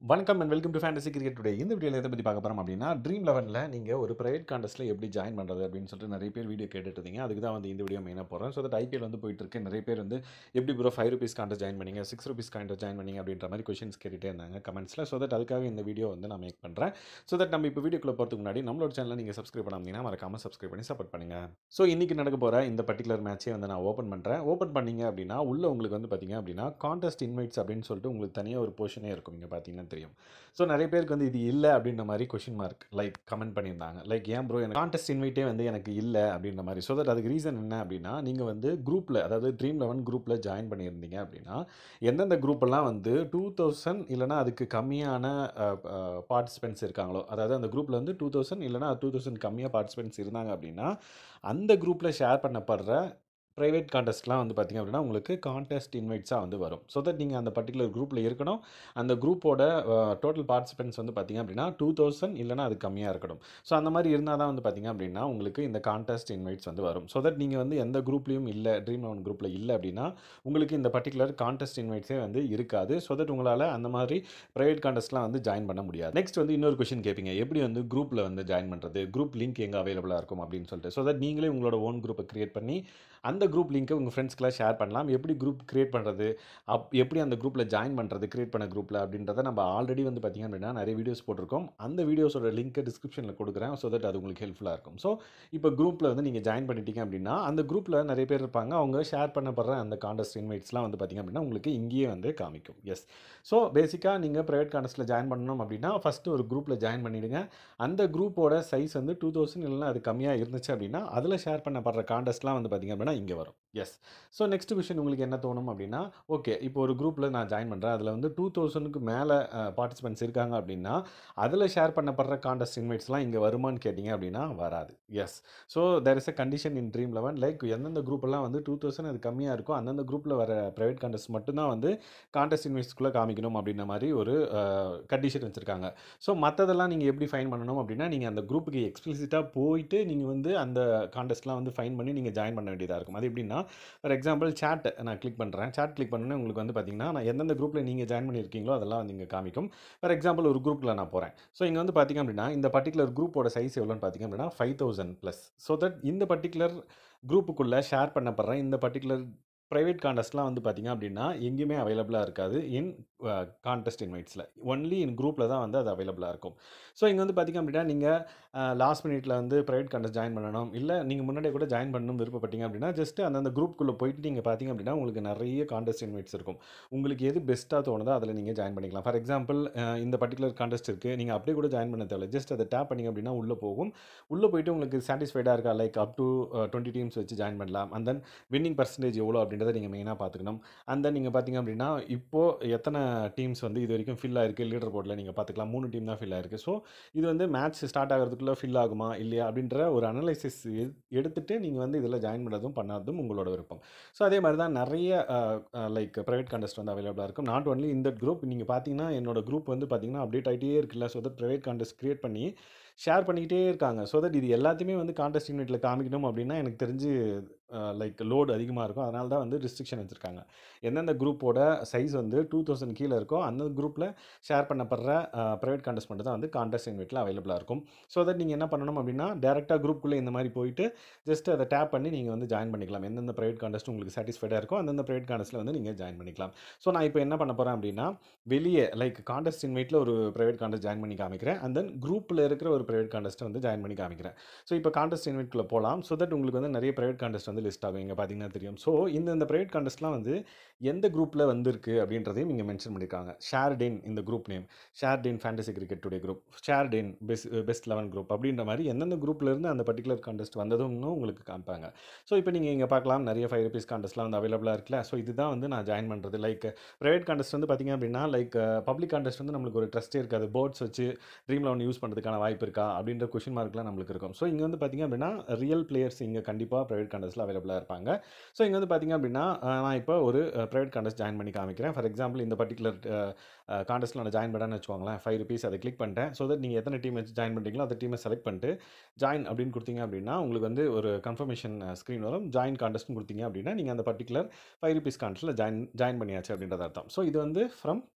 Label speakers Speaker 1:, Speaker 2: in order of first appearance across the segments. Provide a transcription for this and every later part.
Speaker 1: வணக்கம் and welcome to fantasy cricket today இந்த வீடியோவில் எதை பற்றி பார்க்க போகிறோம் அப்படின்னா ட்ரீம் லெவனில் நீங்கள் ஒரு ப்ரைவேட் கான்டெஸ்ட்டில் எப்படி ஜாயின் பண்ணுறது அப்படின்னு சொல்லிட்டு நிறைய பேர் வீடியோ கேட்டுட்டு இருந்தீங்க அதுக்கு தான் வந்து இந்த வீடியோ மெயினாக போகிறேன் ஸோ தட் ஐபிஎல் வந்து போயிட்டு இருக்கு நிறைய பேர் வந்து எப்படி bro five rupees contest join பண்ணீங்க சிக்ஸ் ருபீஸ் கான்டெஸ்ட் ஜாயின் பண்ணீங்க அப்படின்ற மாதிரி கொஷின்ஸ் கேட்டுகிட்டே இருந்தாங்க கமெண்ட்ஸில் ஸோ தட் அதுக்காக இந்த வீடியோ வந்து நான் மேக் பண்ணுறேன் ஸோ தட் நம்ம இப்போ வீடியோக்குள்ள போகிறதுக்கு முன்னாடி நம்மளோட சேனலை நீங்கள் சப்ஸ்கிரைப் பண்ணாமீங்கன்னா மறக்காம சப்ஸ்கிரைப் பண்ணி சப்போர்ட் பண்ணுங்க ஸோ இன்றைக்கி நடக்க போகிற இந்த பர்டிகுலர் மேட்சே வந்து நான் ஓப்பன் பண்ணுறேன் ஓப்பன் பண்ணீங்க அப்படின்னா உள்ள உங்களுக்கு வந்து பார்த்தீங்க அப்படின்னா கான்டெஸ்ட் இன்வைட்ஸ் அப்படின்னு சொல்லிட்டு உங்களுக்கு தனியாக ஒரு போர்ஷனே இருக்கும் இங்கே பார்த்தீங்கன்னா தெரியும் ஸோ நிறைய பேருக்கு வந்து இது இல்லை அப்படின்ற மாதிரி கொஷின் மார்க் லைக் கமெண்ட் பண்ணியிருந்தாங்க லைக் ஏன் ப்ரோ எனக்கு கான்டெஸ்ட் இன்வைட்டே வந்து எனக்கு இல்லை அப்படின்ற மாதிரி ஸோ தட் அதுக்கு ரீசன் என்ன அப்படின்னா நீங்கள் வந்து குரூப்பில் அதாவது ட்ரீம் லெவன் குரூப்பில் ஜாயின் பண்ணியிருந்தீங்க அப்படின்னா எந்தெந்த குரூப்பெல்லாம் வந்து டூ தௌசண்ட் இல்லைனா அதுக்கு கம்மியான பார்ட்டிசிபென்ட்ஸ் இருக்காங்களோ அதாவது அந்த குரூப்பில் வந்து டூ தௌசண்ட் இல்லைனா டூ தௌசண்ட் கம்மியாக பார்ட்டிசிபென்ட்ஸ் இருந்தாங்க அப்படின்னா அந்த குரூப்பில் ஷேர் பண்ணப்படுற ப்ரைவேட் கான்டெஸ்ட்லாம் வந்து பார்த்திங்க அப்படின்னா உங்களுக்கு கான்டெஸ்ட் இன்வைட்ஸாக வந்து வரும் ஸோ தட் நீங்கள் அந்த பர்டிகுலர் குரூப்பில் இருக்கணும் அந்த குரூப்போட டோட்டல் பார்ட்டிசிபென்ட்ஸ் வந்து பார்த்திங்க அப்படின்னா டூ தௌசண்ட் இல்லைனா அது கம்மியாக இருக்கணும் ஸோ அந்த மாதிரி இருந்தால் தான் வந்து பார்த்திங்க அப்படின்னா உங்களுக்கு இந்த கான்டெஸ்ட் இன்வைட்ஸ் வந்து வரும் ஸோ தட் நீங்கள் வந்து எந்த குரூப்லேயும் இல்லை ட்ரீம் லெவன் குரூப்பில் இல்லை அப்படின்னா உங்களுக்கு இந்த பர்டிகுலர் கான்டெஸ்ட் இன்வைட்ஸே வந்து இருக்காது ஸோ தட் உங்களால் அந்த மாதிரி ப்ரைவேட் கான்டெஸ்ட்லாம் வந்து ஜாயின் பண்ண முடியாது நெக்ஸ்ட் வந்து இன்னொரு கொஷின் கேட்பீங்க எப்படி வந்து குரூப்பில் வந்து ஜாயின் பண்ணுறது குரூப் லிங்க் எங்கே அவைலபிளாக இருக்கும் அப்படின்னு சொல்லிட்டு ஸோ தட் நீங்களே உங்களோட ஓன் குரூப்பை க்ரியேட் பண்ணி அந்த குரூப் லிங்க்கை உங்கள் ஃப்ரெண்ட்ஸ்க்கெலாம் ஷேர் பண்ணலாம் எப்படி குரூப் க்ரியேட் பண்ணுறது அப் எப்படி அந்த குரூப்பில் ஜாயின் பண்ணுறது க்ரியேட் பண்ண குரூப்பில் அப்படின்றத நம்ம ஆல்ரெடி வந்து பார்த்திங்க அப்படின்னா நிறைய வீடியோஸ் போட்டிருக்கோம் அந்த வீடியோஸோட லிங்க்கை டிஸ்கிரிப்ஷனில் கொடுக்குறேன் ஸோ தட் அது உங்களுக்கு ஹெல்ப்ஃபுல்லாக இருக்கும் ஸோ இப்போ குரூப்பில் வந்து நீங்கள் ஜாயின் பண்ணிட்டீங்க அப்படின்னா அந்த குரூப்பில் நிறைய பேர் இருப்பாங்க அவங்க ஷேர் பண்ணப்படுற அந்த கான்டெஸ்ட் இன்வைட்ஸ்லாம் வந்து பார்த்திங்க அப்படின்னா உங்களுக்கு இங்கேயே வந்து காமிக்கும் எஸ் ஸோ பேசிக்காக நீங்கள் ப்ரைவேட் கான்டெஸ்ட்டில் ஜாயின் பண்ணணும் அப்படின்னா ஃபஸ்ட்டு ஒரு குரூப்பில் ஜாயின் பண்ணிவிடுங்க அந்த குரூப்போட சைஸ் வந்து டூ தௌசண்ட் இல்லைனா அது கம்மியாக இருந்துச்சு அப்படின்னா அதில் ஷேர் பண்ணப்படுற கான்டெஸ்ட்லாம் வந்து பார்த்திங்க அப்படின்னா இங்கே வரும் எஸ் ஸோ நெக்ஸ்ட் கொஷின் உங்களுக்கு என்ன தோணும் அப்படின்னா ஓகே இப்போ ஒரு குரூப்பில் நான் ஜாயின் பண்ணுறேன் அதில் வந்து டூ தௌசண்ட்க்கு மேலே பார்ட்டிசிபென்ட்ஸ் இருக்காங்க அப்படின்னா அதில் ஷேர் பண்ணப்படுற கான்டெஸ்ட் இன்வைட்ஸ்லாம் இங்கே வருமான்னு கேட்டிங்க அப்படின்னா வராது yes so there is a condition in Dream Eleven like எந்தெந்த குரூப்பெல்லாம் வந்து டூ தௌசண்ட் அது கம்மியாக இருக்கோ அந்தந்த குரூப்பில் வர ப்ரைவேட் கான்டெஸ்ட் மட்டும்தான் வந்து கான்டெஸ்ட் இன்வைட்ஸ்க்குள்ளே காமிக்கணும் அப்படின்ற மாதிரி ஒரு கண்டிஷன் வச்சுருக்காங்க ஸோ மற்றதெல்லாம் நீங்கள் எப்படி ஃபைன் பண்ணணும் அப்படின்னா நீங்கள் அந்த குரூப்புக்கு எக்ஸ்பிளிசிட்டாக போயிட்டு நீங்கள் வந்து அந்த கான்டெஸ்ட்லாம் வந்து ஃபைன் பண்ணி நீங்கள் ஜாயின் பண்ண வேண்டியதாக இருக்கும் அது எப்படின்னா ஃபார் எக்ஸாம்பிள் சேட் நான் கிளிக் பண்ணுறேன் சேட் கிளிக் பண்ணோன்னே உங்களுக்கு வந்து பார்த்தீங்கன்னா நான் எந்தெந்த குரூப்பில் நீங்கள் ஜாயின் பண்ணியிருக்கீங்களோ அதெல்லாம் வந்து இங்கே காமிக்கும் ஃபார் எக்ஸாம்பிள் ஒரு குரூப்பில் நான் போகிறேன் ஸோ இங்கே வந்து பார்த்திங்க அப்படின்னா இந்த பர்டிகுலர் குரூப்போட சைஸ் எவ்வளோன்னு பார்த்திங்க அப்படின்னா five thousand plus so that இந்த பர்டிகுலர் குரூப்புக்குள்ளே ஷேர் பண்ணப்படுற இந்த பர்டிகுலர் ப்ரைவேட் கான்டெஸ்ட்லாம் வந்து பார்த்திங்க அப்படின்னா எங்கேயுமே அவைலபிளாக இருக்காது இன் கான்டெஸ்ட் இன்வைட்ஸில் ஒன்லி இன் குரூப்பில் தான் வந்து அது அவைலபிளாக இருக்கும் ஸோ இங்கே வந்து பார்த்திங்க அப்படின்னா நீங்கள் லாஸ்ட் மினிட்ல வந்து ப்ரைவேட் கான்டெஸ்ட் ஜாயின் பண்ணணும் இல்லை நீங்கள் முன்னாடியே கூட ஜாயின் பண்ணணும் விருப்பப்பட்டீங்க அப்படின்னா ஜஸ்ட் அந்தந்த குரூப்புக்குள்ளே போயிட்டு நீங்கள் பார்த்திங்க அப்படின்னா உங்களுக்கு நிறைய கான்டெஸ்ட் இன்வைட்ஸ் இருக்கும் உங்களுக்கு எது பெஸ்ட்டாக தோணுதோ அதில் நீங்கள் ஜாயின் பண்ணிக்கலாம் ஃபார் எக்ஸாம்பிள் இந்த பர்டிகுலர் கான்டெஸ்ட் இருக்குது நீங்கள் அப்படியே கூட ஜாயின் பண்ண தேவை ஜஸ்ட் அதை டேப் பண்ணிங்க அப்படின்னா உள்ளே போகும் உள்ளே போயிட்டு உங்களுக்கு சாட்டிஸ்ஃபைடாக இருக்கா like up to twenty teams வச்சு ஜாயின் பண்ணலாம் அண்ட் தென் வின்னிங் பர்சன்டேஜ் எவ்வளோ அப்படின்றத நீங்கள் மெயினாக பார்த்துக்கணும் அண்ட் தென் நீங்கள் பார்த்தீங்க அப்படின்னா இப்போது எத்தனை டீம்ஸ் வந்து இது வரைக்கும் ஃபில் ஆயிருக்கு லீடர் போர்டில் நீங்கள் பார்த்துக்கலாம் மூணு டீம் தான் ஃபில் ஆயிருக்கு ஸோ இது வந்து மேட்ச் ஸ்டார்ட் ஆகிறதுக்குள்ளே ஃபில் ஆகுமா இல்லையா அப்படின்ற ஒரு அனலைசிஸ் எடுத்துகிட்டு நீங்கள் வந்து இதில் ஜாயின் பண்ணுறதும் பண்ணாததும் உங்களோட விருப்பம் ஸோ அதே மாதிரி தான் நிறைய லைக் ப்ரைவேட் கான்டெஸ்ட் வந்து அவைலபிளாக இருக்கும் நாட் ஒன்லி இந்த குரூப் நீங்கள் பார்த்தீங்கன்னா என்னோட குரூப் வந்து பார்த்தீங்கன்னா அப்டேட் ஆகிட்டே இருக்குல்ல so that private contest create பண்ணி ஷேர் பண்ணிக்கிட்டே இருக்காங்க ஸோ தட் இது எல்லாத்தையுமே வந்து கான்டெஸ்ட் யூனிட்டில் காமிக்கணும் அப்படின்னா எனக்கு தெரிஞ்சு லைக் லோடு அதிகமாக இருக்கும் அதனால தான் வந்து ரிஸ்ட்ரிக்ஷன் வச்சுருக்காங்க எந்தெந்த குரூப்போட சைஸ் வந்து டூ தௌசண்ட் கீழே இருக்கோ அந்த குரூப்பில் ஷேர் பண்ணப்படுற ப்ரைவேட் கான்டெஸ்ட் மட்டும் தான் வந்து கான்டெஸ்ட் இன்வைட்டில் அவைலபிளாக இருக்கும் ஸோ தட் நீங்கள் என்ன பண்ணணும் அப்படின்னா டேரெக்டாக குரூப்புக்குள்ளே இந்த மாதிரி போயிட்டு ஜஸ்ட் அதை டேப் பண்ணி நீங்கள் வந்து ஜாயின் பண்ணிக்கலாம் எந்தெந்த ப்ரைவேட் கான்டெஸ்ட் உங்களுக்கு சாட்டிஸ்ஃபைடாக இருக்கோ அந்தந்த ப்ரைவேட் கான்டெஸ்ட்டில் வந்து நீங்கள் ஜாயின் பண்ணிக்கலாம் ஸோ நான் இப்போ என்ன பண்ண போகிறேன் அப்படின்னா வெளியே லைக் கான்டெஸ்ட் இன்வைட்டில் ஒரு ப்ரைவேட் கான்டெஸ்ட் ஜாயின் பண்ணி காமிக்கிறேன் அண்ட் தென் குரூப்பில் இருக்கிற ஒரு ப்ரைவேட் கான்டெஸ்ட்டை வந்து ஜாயின் பண்ணி காமிக்கிறேன் ஸோ இப்போ கான்டெஸ்ட் இன்வைட்குள்ளே போகலாம் ஸோ தட் உங்களுக்கு வந்து நிறைய ப்ரைவேட் கான்டெஸ்ட் வந்து லிஸ்ட் ஆகும் இங்கே பார்த்தீங்கன்னா தெரியும் ஸோ இந்த இந்த ப்ரைவேட் கான்டெஸ்ட்லாம் வந்து எந்த குரூப்பில் வந்திருக்கு அப்படின்றதையும் இங்கே மென்ஷன் பண்ணியிருக்காங்க ஷேர்ட் இன் இந்த group name shared in fantasy cricket today group shared in best best eleven group அப்படின்ற மாதிரி எந்தெந்த குரூப்லேருந்து அந்த பர்டிகுலர் கான்டெஸ்ட் வந்ததும்னு உங்களுக்கு காமிப்பாங்க ஸோ இப்போ நீங்கள் இங்கே பார்க்கலாம் நிறைய ஃபைவ் ருபீஸ் கான்டெஸ்ட்லாம் வந்து அவைலபிளாக இருக்குல்ல ஸோ இதுதான் வந்து நான் ஜாயின் பண்ணுறது லைக் ப்ரைவேட் கான்டெஸ்ட் வந்து பார்த்திங்க அப்படின்னா லைக் பப்ளிக் கான்டெஸ்ட் வந்து நம்மளுக்கு ஒரு ட்ரஸ்ட்டே இருக்காது போர்ட்ஸ் வச்சு ட்ரீம் லெவன் யூஸ் பண்ணுறதுக்கான வாய்ப்பு இருக்கா அப்படின்ற கொஷின் மார்க்லாம் நம்மளுக்கு இருக்கும் ஸோ இங்கே வந்து பார்த்திங்க அப்படின்னா ரியல் பிளேயர்ஸ் இங்கே கண்டிப்பாக ப்ரைவேட் கான்டெஸ்ட்டில் அவைலபிளாக இருப்பாங்க ஸோ இங்கே வந்து பார்த்திங்க அப்படின்னா நான் இப்போ ஒரு ப்ரைவேட் கான்டெஸ்ட் ஜாயின் பண்ணி காமிக்கிறேன் ஃபார் எக்ஸாம்பிள் இந்த பர்டிகுலர் கான்டெஸ்ட்டில் நான் ஜாயின் பண்ணேன்னு வச்சுக்கோங்களேன் ஃபைவ் ருபீஸ் அதை கிளிக் பண்ணிட்டேன் ஸோ தட் நீங்கள் எத்தனை டீம் வச்சு ஜாயின் பண்ணுறீங்களோ அந்த டீமை செலக்ட் பண்ணிட்டு ஜாயின் அப்படின்னு கொடுத்தீங்க அப்படின்னா உங்களுக்கு வந்து ஒரு கன்ஃபர்மேஷன் ஸ்க்ரீன் வரும் ஜாயின் கான்டெஸ்ட்னு கொடுத்தீங்க அப்படின்னா நீங்கள் அந்த பர்டிகுலர் ஃபைவ் ருபீஸ் கான்டெஸ்ட்டில் ஜாயின் ஜாயின் பண்ணியாச்சு அப்படின்றது அர்த்தம் ஸோ இது வந்து ஃப்ரம்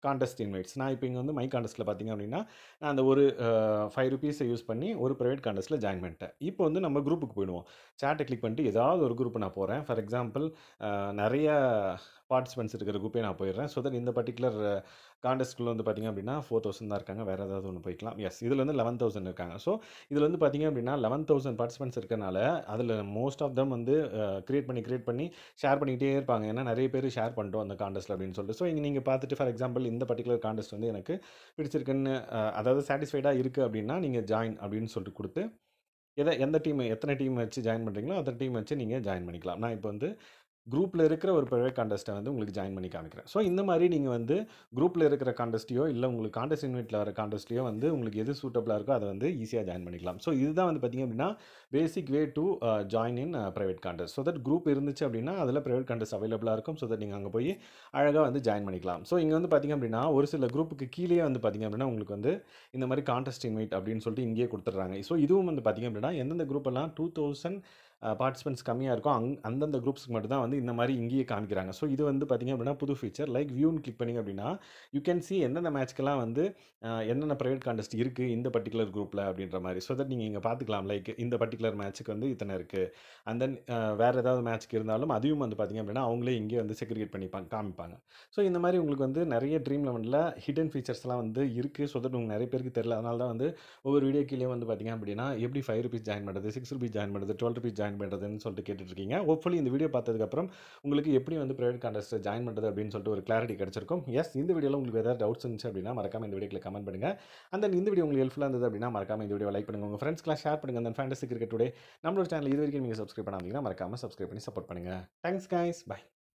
Speaker 1: காண்டெஸ்ட் இன்வைட்ஸ் நான் இப்போ இங்கே வந்து மை காண்டெஸ்ட்டில் பார்த்தீங்க அப்படின்னா நான் அந்த ஒரு ஃபைவ் ருபீஸை யூஸ் பண்ணி ஒரு ப்ரைவேட் காண்டெஸ்ட்டில் ஜாயின் பண்ணிட்டேன் இப்போ வந்து நம்ம குரூப்புக்கு போயிடுவோம் சேட்டை கிளிக் பண்ணிட்டு ஏதாவது ஒரு குரூப் நான் போகிறேன் ஃபார் எக்ஸாம்பிள் நிறைய பார்ட்டிசிபென்ட்ஸ் இருக்கிற குரூப்பே நான் போயிடுறேன் ஸோ தட் இந்த பர்டிகுலர் காண்டெஸ்ட்குள்ளே வந்து பார்த்திங்க அப்படின்னா ஃபோர் தௌசண்ட் தான் இருக்காங்க வேறு ஏதாவது ஒன்று போய்க்கலாம் எஸ் இதில் வந்து லெவன் தௌசண்ட் இருக்காங்க ஸோ இதில் வந்து பார்த்திங்க அப்படின்னா லெவன் தௌசண்ட் பார்ட்டிசிபென்ட்ஸ் இருக்கனால அதில் மோஸ்ட் ஆஃப் தம் வந்து க்ரியேட் பண்ணி க்ரியேட் பண்ணி ஷேர் பண்ணிகிட்டே இருப்பாங்க ஏன்னா நிறைய பேர் ஷேர் பண்ணிட்டோம் அந்த காண்டெஸ்ட்டில் அப்படின்னு சொல்லிட்டு ஸோ இங்கே நீங்கள் பார்த்துட்டு ஃபார் எக்ஸாம்பிள் இந்த பர்டிகுலர் காண்டெஸ்ட் வந்து எனக்கு பிடிச்சிருக்குன்னு அதாவது சாட்டிஸ்ஃபைடாக இருக்குது அப்படின்னா நீங்கள் ஜாயின் அப்படின்னு சொல்லிட்டு கொடுத்து எதை எந்த டீம் எத்தனை டீம் வச்சு ஜாயின் பண்ணுறீங்களோ அந்த டீம் வச்சு நீங்கள் ஜாயின் பண்ணிக்கலாம் நான் இப்போ வந்து குரூப்பில் இருக்கிற ஒரு ப்ரைவேட் காண்டெஸ்ட்டை வந்து உங்களுக்கு ஜாயின் பண்ணி காமிக்கிறேன் ஸோ இந்த மாதிரி நீங்கள் வந்து குரூப்பில் இருக்கிற காண்டெஸ்ட்டையோ இல்லை உங்களுக்கு காண்டெஸ்ட் இன்வைட்டில் வர காண்டெஸ்ட்லையோ வந்து உங்களுக்கு எது சூட்டபுளாக இருக்கோ அதை வந்து ஈஸியாக ஜாயின் பண்ணிக்கலாம் ஸோ இதுதான் வந்து பார்த்திங்க அப்படின்னா basic way to join in private contest so that group இருந்துச்சு அப்படின்னா அதில் ப்ரைவேட் காண்டெஸ்ட் அவைலபிளாக இருக்கும் ஸோ தட் நீங்கள் அங்கே போய் அழகாக வந்து ஜாயின் பண்ணிக்கலாம் ஸோ இங்கே வந்து பார்த்திங்க அப்படின்னா ஒரு சில குரூப்புக்கு கீழே வந்து பார்த்திங்க அப்படின்னா உங்களுக்கு வந்து இந்த மாதிரி காண்டெஸ்ட் இன்வைட் அப்படின்னு சொல்லிட்டு இங்கேயே கொடுத்துட்றாங்க ஸோ இதுவும் வந்து பார்த்திங்க அப்படின்னா எந்தெந்த குரூப்பெல்லாம் டூ தௌசண்ட் பார்ட்டிசிபென்ட்ஸ் கம்மியாக இருக்கும் அங் அந்தந்த குரூப்ஸ்க்கு மட்டும் தான் வந்து இந்த மாதிரி இங்கேயே காமிக்கிறாங்க ஸோ இது வந்து பார்த்திங்க அப்படின்னா புது ஃபீச்சர் லைக் வியூன்னு கிளிக் பண்ணிங்க அப்படின்னா யூ கேன் சி எந்தெந்த மேட்ச்க்கெல்லாம் வந்து என்னென்ன ப்ரைவேட் காண்டெஸ்ட் இருக்குது இந்த பர்டிகுலர் குரூப்பில் அப்படின்ற மாதிரி ஸோ தட் நீங்கள் இங்கே பார்த்துக்கலாம் லைக் இந்த பர்டிகுலர் மேட்ச்சுக்கு வந்து இத்தனை இருக்குது அண்ட் தென் வேறு ஏதாவது மேட்ச்க்கு இருந்தாலும் அதையும் வந்து பார்த்திங்க அப்படின்னா அவங்களே இங்கே வந்து செக்ரிகேட் பண்ணிப்பாங்க காமிப்பாங்க ஸோ இந்த மாதிரி உங்களுக்கு வந்து நிறைய ட்ரீம் லெவனில் ஹிடன் ஃபீச்சர்ஸ்லாம் வந்து இருக்குது ஸோ தட் உங்களுக்கு நிறைய பேருக்கு தெரியல அதனால தான் வந்து ஒவ்வொரு வீடியோ கீழே வந்து பார்த்திங்க அப்படின்னா எப்படி ஃபைவ் ருபீஸ் ஜாயின் பண்ணுறது சிக்ஸ் ருபீஸ் ஜாயின் பண்ணுறது டுவெல் ருபீஸ் ஜாயின் பண்ணுறதுன்னு சொல்லிட்டு கேட்டுட்ருக்கீங்க ஹோப்ஃபுல்லி இந்த வீடியோ பார்த்ததுக்கப்புறம் உங்களுக்கு எப்படி வந்து ப்ரைவேட் காண்டெஸ்ட் ஜாயின் பண்ணுறது அப்படின்னு சொல்லிட்டு ஒரு கிளாரிட்டி கிடச்சிருக்கும் எஸ் இந்த வீடியோவில் உங்களுக்கு ஏதாவது டவுட்ஸ் இருந்துச்சு அப்படின்னா மறக்காம இந்த வீடியோக்கு கமெண்ட் பண்ணுங்கள் அந்த இந்த வீடியோ உங்களுக்கு ஹெல்ப்ஃபுல்லாக இருந்தது அப்படின்னா மறக்காம இந்த வீடியோ லைக் பண்ணுங்கள் உங்கள் ஃப்ரெண்ட்ஸ்க்குலாம் ஷேர் பண்ணுங்கள் அந்த ஃபேண்டசி கிரிக்கெட் டுடே நம்மளோட சேனல் இது வரைக்கும் நீங்கள் சப்ஸ்கிரைப் பண்ணாதீங்கன்னா மறக்காம சப்ஸ்கிரைப் பண்ணி சப்போர்ட் பண்ணுங்கள் தேங்க்ஸ் கைஸ் பை